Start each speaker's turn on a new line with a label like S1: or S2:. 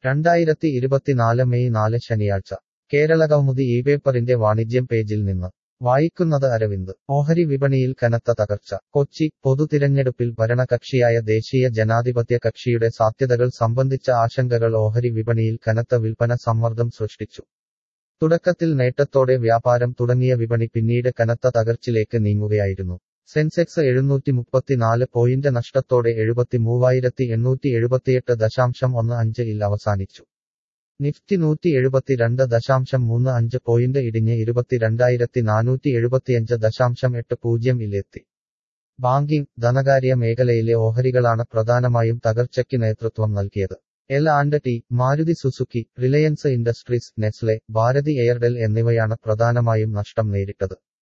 S1: രണ്ടായിരത്തി ഇരുപത്തിനാല് മെയ് നാല് ശനിയാഴ്ച കേരളകൗമുദി ഈ പേപ്പറിന്റെ വാണിജ്യം പേജിൽ നിന്ന് വായിക്കുന്നത് അരവിന്ദ് ഓഹരി വിപണിയിൽ കനത്ത തകർച്ച കൊച്ചി പൊതുതിരഞ്ഞെടുപ്പിൽ ഭരണകക്ഷിയായ ദേശീയ ജനാധിപത്യ കക്ഷിയുടെ സാധ്യതകൾ സംബന്ധിച്ച ആശങ്കകൾ ഓഹരി വിപണിയിൽ കനത്ത വിൽപ്പന സമ്മർദ്ദം സൃഷ്ടിച്ചു തുടക്കത്തിൽ നേട്ടത്തോടെ വ്യാപാരം തുടങ്ങിയ വിപണി പിന്നീട് കനത്ത തകർച്ചിലേക്ക് നീങ്ങുകയായിരുന്നു സെൻസെക്സ് എഴുന്നൂറ്റി മുപ്പത്തിനാല് പോയിന്റ് നഷ്ടത്തോടെ എഴുപത്തി മൂവായിരത്തി എണ്ണൂറ്റി എഴുപത്തിയെട്ട് ദശാംശം ഒന്ന് അഞ്ച് ഇൽ അവസാനിച്ചു നിഫ്റ്റി നൂറ്റി എഴുപത്തിരണ്ട് ദശാംശം മൂന്ന് അഞ്ച് പോയിന്റ് ഇടിഞ്ഞ് ഇരുപത്തിരണ്ടായിരത്തി നാനൂറ്റി എഴുപത്തിയഞ്ച് ദശാംശം എട്ട് പൂജ്യം ഇലെത്തി ബാങ്കിംഗ് ധനകാര്യ മേഖലയിലെ ഓഹരികളാണ് പ്രധാനമായും തകർച്ചയ്ക്ക് നേതൃത്വം നൽകിയത് L and T Maruti Suzuki Reliance Industries Nestle Bharti Airtel എന്നിവയാണ് പ്രധാനമായും നഷ്ടം നേരിട്ടത്